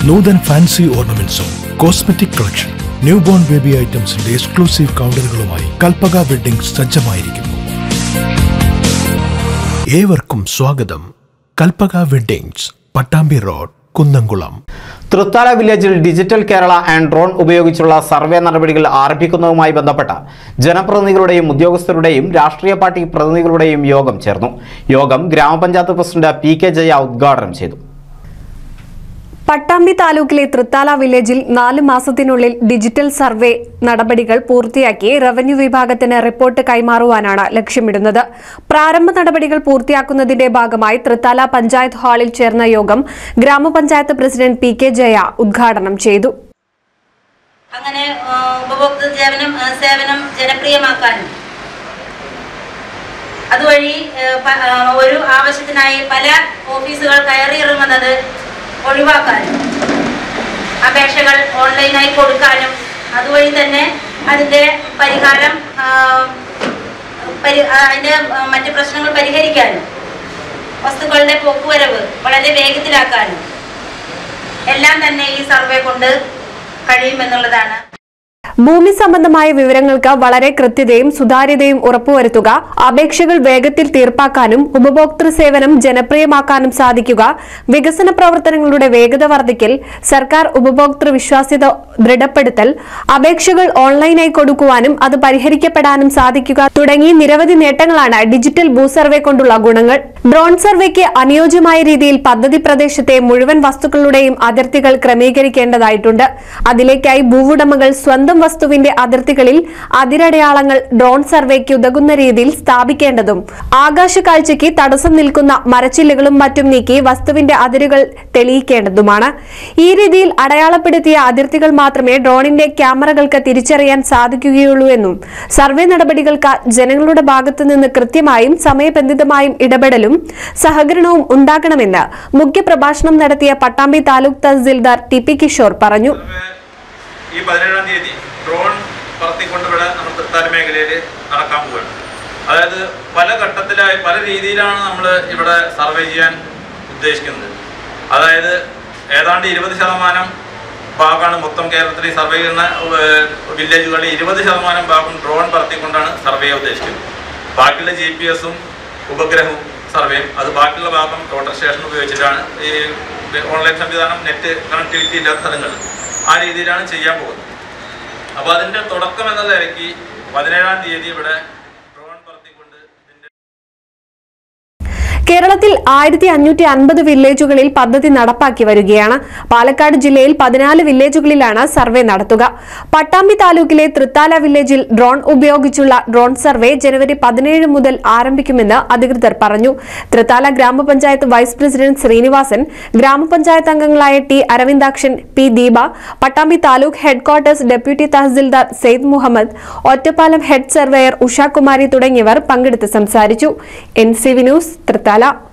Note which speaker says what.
Speaker 1: നൂതൻ fancy ഓർണമെന്റ്സും cosmetic collection new born baby ഐറ്റംസിന്റെ exclusive കൗണ്ടറുകളുമായി കൽപ്പക വെഡിംഗ് സജ്ജമായിരിക്കുന്നു ഏവർക്കും സ്വാഗതം കൽപ്പക വെഡിങ്സ് പട്ടാമ്പി റോഡ് കുന്നംകുളം
Speaker 2: തൃത്താല വില്ലേജിൽ ഡിജിറ്റൽ കേരള ആൻഡ് ഡ്രോൺ ഉപയോഗിച്ചുള്ള സർവേ നടപടികൾ ആരംഭിക്കുന്നതുമായി ബന്ധപ്പെട്ട ജനപ്രതിനിധികളുടെയും ഉദ്യോഗസ്ഥരുടെയും രാഷ്ട്രീയ പാർട്ടി പ്രതിനിധികളുടെയും യോഗം ചേർന്നു യോഗം ഗ്രാമപഞ്ചായത്ത് പ്രസിഡന്റ് പി കെ ജയ ഉദ്ഘാടനം ചെയ്തു
Speaker 3: പട്ടാമ്പി താലൂക്കിലെ തൃത്താല വില്ലേജിൽ നാല് മാസത്തിനുള്ളിൽ ഡിജിറ്റൽ സർവേ നടപടികൾ പൂർത്തിയാക്കി റവന്യൂ വിഭാഗത്തിന് റിപ്പോർട്ട് കൈമാറുവാനാണ് ലക്ഷ്യമിടുന്നത് പ്രാരംഭ നടപടികൾ പൂർത്തിയാക്കുന്നതിന്റെ ഭാഗമായി തൃത്താല പഞ്ചായത്ത് ഹാളിൽ ചേർന്ന യോഗം ഗ്രാമപഞ്ചായത്ത് പ്രസിഡന്റ് പി കെ ജയ ഉദ്ഘാടനം ചെയ്തു
Speaker 4: അങ്ങനെ ആ, ഉപഭോക്തൃ സേവനം ആ, സേവനം ജനപ്രിയമാക്കാനും അതുവഴി ആ, പ- ആ, ഒരു ആവശ്യത്തിനായി പല ഓഫീസുകൾ കയറിയിറങ്ങുന്നത് ഒഴിവാക്കാനും അപേക്ഷകൾ ഓൺലൈനായി കൊടുക്കാനും അതുവഴി തന്നെ അതിൻ്റെ പരിഹാരം ആ, പരി ആ, അതിൻ്റെ ആ, മറ്റ് പ്രശ്നങ്ങൾ പരിഹരിക്കാനും വസ്തുക്കളുടെ പോക്കുവരവ് വളരെ വേഗത്തിലാക്കാനും എല്ലാം തന്നെ ഈ സർവേ കൊണ്ട് കഴിയുമെന്നുള്ളതാണ്
Speaker 3: ഭൂമി സംബന്ധമായ വിവരങ്ങൾക്ക് വളരെ കൃത്യതയും സുതാര്യതയും ഉറപ്പുവരുത്തുക അപേക്ഷകൾ വേഗത്തിൽ തീർപ്പാക്കാനും ഉപഭോക്തൃ സേവനം ജനപ്രിയമാക്കാനും സാധിക്കുക വികസന പ്രവർത്തനങ്ങളുടെ വേഗത വർദ്ധിക്കൽ സർക്കാർ ഉപഭോക്തൃ വിശ്വാസ്യത ദൃഢപ്പെടുത്തൽ അപേക്ഷകൾ ഓൺലൈനായി കൊടുക്കുവാനും അത് പരിഹരിക്കപ്പെടാനും സാധിക്കുക തുടങ്ങി നിരവധി നേട്ടങ്ങളാണ് ഡിജിറ്റൽ ഭൂ സർവേ കൊണ്ടുള്ള ഗുണങ്ങൾ ഡ്രോൺ സർവേക്ക് അനുയോജ്യമായ രീതിയിൽ പദ്ധതി പ്രദേശത്തെ മുഴുവൻ വസ്തുക്കളുടെയും അതിർത്തികൾ ക്രമീകരിക്കേണ്ടതായിട്ടുണ്ട് അതിലേക്കായി ഭൂവുടമകൾ സ്വന്തം വസ്തുവിന്റെ അതിർത്തികളിൽ അതിരടയാളങ്ങൾ ഡ്രോൺ സർവേക്ക് ഉതകുന്ന രീതിയിൽ സ്ഥാപിക്കേണ്ടതും ആകാശ കാഴ്ചയ്ക്ക് തടസ്സം നിൽക്കുന്ന മരച്ചില്ലകളും മറ്റും നീക്കി വസ്തുവിന്റെ അതിരുകൾ തെളിയിക്കേണ്ടതുമാണ് ഈ രീതിയിൽ അടയാളപ്പെടുത്തിയ അതിർത്തികൾ മാത്രമേ ഡ്രോണിന്റെ ക്യാമറകൾക്ക് തിരിച്ചറിയാൻ സാധിക്കുകയുള്ളൂ എന്നും സർവേ നടപടികൾക്ക് ജനങ്ങളുടെ ഭാഗത്തു നിന്ന് കൃത്യമായും സമയബന്ധിതമായും ഇടപെടലും സഹകരണവും ഉണ്ടാകണമെന്ന് മുഖ്യപ്രഭാഷണം നടത്തിയ പട്ടാമ്പി താലൂക്ക് തഹസിൽദാർ ടി പി കിഷോർ പറഞ്ഞു
Speaker 5: ഈ പതിനേഴാം തീയതി ഡ്രോൺ പറത്തിക്കൊണ്ട് ഇവിടെ നമ്മൾ തൃത്താല മേഖലയിൽ നടക്കാൻ പോവുകയാണ് അതായത് പല ഘട്ടത്തിലായി പല രീതിയിലാണ് നമ്മൾ ഇവിടെ സർവേ ചെയ്യാൻ ഉദ്ദേശിക്കുന്നത് അതായത് ഏതാണ്ട് ഇരുപത് ശതമാനം ഭാഗമാണ് മൊത്തം കേരളത്തിൽ ഈ സർവേ ചെയ്യുന്ന ഏഹ്, വില്ലേജുകളിൽ ഇരുപത് ശതമാനം ഭാഗം ഡ്രോൺ പറത്തിക്കൊണ്ടാണ് സർവേ ചെയ്യാൻ ഉദ്ദേശിക്കുന്നത് ബാക്കിയുള്ള ജി പി എസും ഉപഗ്രഹവും സർവേയും അത് ബാക്കിയുള്ള ഭാഗം ടോട്ടൽ സ്റ്റേഷൻ ഉപയോഗിച്ചിട്ടാണ് ഈ ഓൺലൈൻ സംവിധാനം നെറ്റ് കണക്ടിവിറ്റി ഇല്ലാത്ത സ്ഥലങ്ങളിൽ ആ രീതിയിലാണ് ചെയ്യാൻ പോകുന്നത് അപ്പോൾ അതിൻ്റെ തുടക്കം എന്ന നിലയ്ക്ക് പതിനേഴാം തീയതി ഇവിടെ ഡ്രോൺ പറത്തിക്കൊണ്ട് ഇതിൻ്റെ
Speaker 3: കേരളത്തിൽ ആയിരത്തി അഞ്ഞൂറ്റി അൻപത് വില്ലേജുകളിൽ പദ്ധതി നടപ്പാക്കി വരികയാണ് പാലക്കാട് ജില്ലയിൽ പതിനാല് വില്ലേജുകളിലാണ് സർവേ നടത്തുക പട്ടാമ്പി താലൂക്കിലെ തൃത്താല വില്ലേജിൽ ഡ്രോൺ ഉപയോഗിച്ചുള്ള ഡ്രോൺ സർവേ ജനുവരി പതിനേഴ് മുതൽ ആരംഭിക്കുമെന്ന് അധികൃതർ പറഞ്ഞു തൃത്താല ഗ്രാമപഞ്ചായത്ത് വൈസ് പ്രസിഡന്റ് ശ്രീനിവാസൻ ഗ്രാമപഞ്ചായത്ത് അംഗങ്ങളായ T Aravindakshan P Deepa Pattambi taluk headquarters deputy tahsildar Syed Muhammad Ottapalam head surveyor Ushakumari തുടങ്ങിയവർ പങ്കെടുത്ത് സംസാരിച്ചു N C V news Thrithala